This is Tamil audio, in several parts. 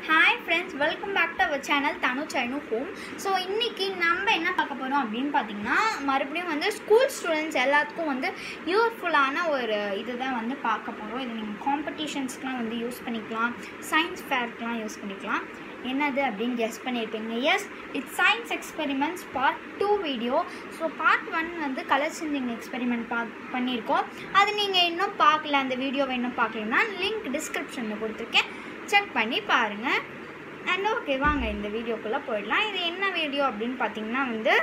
hi friends welcome back to our channel Thanu Sainu home so இன்றைக்கி நம்ம என்ன பார்க்க போகிறோம் அப்படின்னு பார்த்தீங்கன்னா மறுபடியும் வந்து ஸ்கூல் ஸ்டூடெண்ட்ஸ் எல்லாத்துக்கும் வந்து யூஸ்ஃபுல்லான ஒரு இது தான் வந்து பார்க்க போகிறோம் இது நீங்கள் காம்படிஷன்ஸ்க்குலாம் வந்து யூஸ் பண்ணிக்கலாம் சயின்ஸ் ஃபேர்க்கெலாம் யூஸ் பண்ணிக்கலாம் என்னது அப்படின்னு கெஸ் பண்ணியிருப்பீங்க yes it's science experiments part two video so part one வந்து கலர் சேஞ்சிங் எக்ஸ்பெரிமெண்ட் பா பண்ணியிருக்கோம் அது நீங்கள் இன்னும் பார்க்கல அந்த வீடியோவை இன்னும் பார்க்கலன்னா லிங்க் டிஸ்கிரிப்ஷனில் கொடுத்துருக்கேன் செக் பண்ணி பாருங்கள் அண்ட் ஓகே வாங்க இந்த வீடியோக்குள்ளே போயிடலாம் இது என்ன வீடியோ அப்படின்னு பார்த்தீங்கன்னா வந்து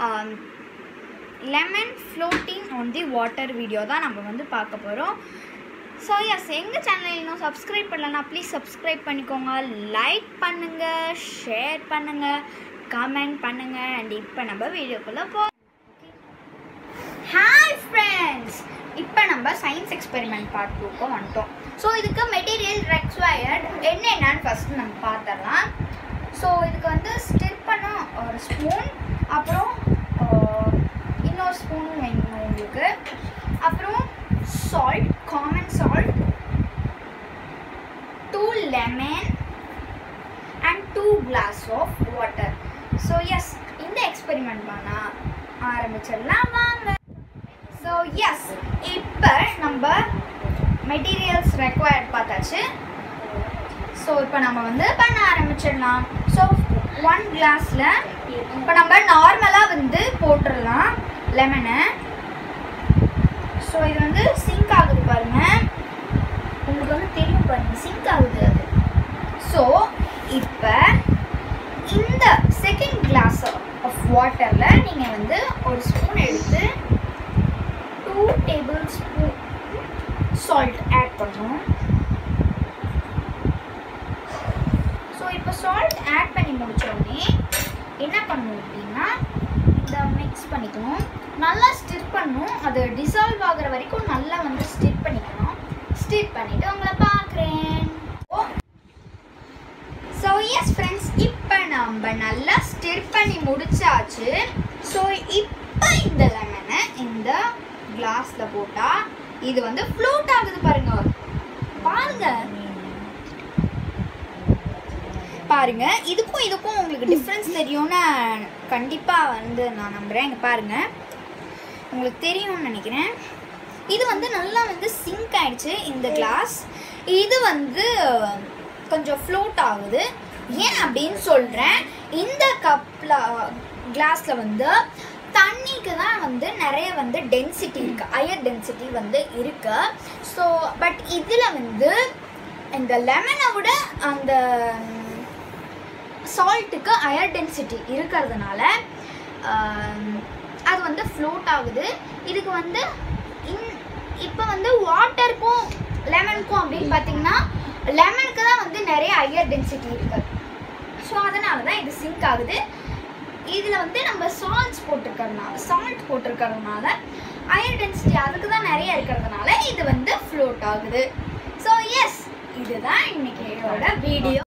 lemon floating on the water video தான் நம்ம வந்து பார்க்க போகிறோம் ஸோ எஸ் எங்கள் சேனல் இன்னும் சப்ஸ்கிரைப் பண்ணலன்னா ப்ளீஸ் சப்ஸ்கிரைப் பண்ணிக்கோங்க லைக் பண்ணுங்கள் ஷேர் பண்ணுங்கள் கமெண்ட் பண்ணுங்கள் அண்ட் இப்போ நம்ம வீடியோக்குள்ளே போ ஹாய் ஃப்ரெண்ட்ஸ் இப்போ நம்ம சயின்ஸ் எக்ஸ்பெரிமெண்ட் பார்ட் டூக்கு வந்துட்டோம் ஸோ இதுக்கு மெட்டீரியல் ரெக்வயர்ட் என்னென்னு ஃபஸ்ட்டு நம்ம பார்த்துடலாம் ஸோ இதுக்கு வந்து ஸ்டிர் பண்ண ஒரு ஸ்பூன் அப்புறம் ஆஹ், இன்னொரு ஸ்பூனும் வேணும் உங்களுக்கு அப்புறம் salt common salt two lemon and two glass of water so yes இந்த எக்ஸ்பெரிமெண்ட் பண்ண ஆரம்பிச்சிடலாம் வாங்க ஸோ எஸ் இப்போ நம்ம மெட்டீரியல்ஸ் ரெக்வயர்ட் பார்த்தாச்சு ஸோ இப்போ நம்ம வந்து பண்ண ஆரம்பிச்சிடலாம் ஸோ ஒன் கிளாஸில் இப்போ நம்ம நார்மலாக வந்து போட்டுடலாம் லெமனை ஸோ இது வந்து சிங்க் ஆகுது பாருங்க உங்களுக்கு வந்து தெரியும் பாருங்க சிங்க் ஆகுது அது ஸோ இப்போ இந்த செகண்ட் கிளாஸ் ஆஃப் வாட்டரில் நீங்கள் வந்து ஒரு ஸ்பூன் எடுத்து two tablespoon salt add பண்ணணும் ஸோ இப்போ சால்ட் ஆட் பண்ணி முடிச்ச உடனே என்ன பண்ணணும் அப்படின்னா இதை மிக்ஸ் பண்ணிக்கணும் நல்லா ஸ்டிர் பண்ணணும் அது டிசால்வ் ஆகுற வரைக்கும் நல்லா வந்து ஸ்டிர் பண்ணிக்கணும் ஸ்டிர் பண்ணிவிட்டு உங்களை பார்க்குறேன் ஸோ எஸ் ஃப்ரெண்ட்ஸ் இப்போ நம்ம நல்லா ஸ்டிர் பண்ணி முடிச்சாச்சு ஸோ இப்போ இந்த லெமனை இந்த கிளாஸில் போட்டால் இது வந்து ஃப்ளோட் ஆகுது பாருங்க பாருங்க பாருங்க இதுக்கும் இதுக்கும் உங்களுக்கு டிஃப்ரென்ஸ் தெரியும்னு கண்டிப்பாக வந்து நான் நம்புகிறேன் இங்கே பாருங்க உங்களுக்கு தெரியும்னு நினைக்கிறேன் இது வந்து நல்லா வந்து சிங்க் ஆயிடுச்சு இந்த கிளாஸ் இது வந்து கொஞ்சம் ஃப்ளோட் ஆகுது ஏன் அப்படின்னு சொல்கிறேன் இந்த கப்பில் கிளாஸில் வந்து தண்ணிக்கு தான் வந்து நிறைய வந்து டென்சிட்டி இருக்குது ஹையர் டென்சிட்டி வந்து இருக்கு ஸோ பட் இதில் வந்து இந்த லெமனை விட அந்த சால்ட்டுக்கு ஹையர் டென்சிட்டி இருக்கிறதுனால ஆம், அது வந்து ஃப்ளோட் ஆகுது இதுக்கு வந்து இன் இப்போ வந்து வாட்டருக்கும் லெமனுக்கும் அப்படின்னு பார்த்தீங்கன்னா லெமனுக்கு தான் வந்து நிறைய ஹையர் டென்சிட்டி இருக்கு ஸோ அதனால தான் இது சிங்க் ஆகுது இதில் வந்து நம்ம சால்ட்ஸ் போட்டிருக்கறதுனால சால்ட் போட்டிருக்கறதுனால ஹையர் டென்சிட்டி அதுக்கு தான் நிறைய இருக்கிறதுனால இது வந்து ஃப்ளோட் ஆகுது ஸோ எஸ் இதுதான் இன்னைக்கு என்னோட வீடியோ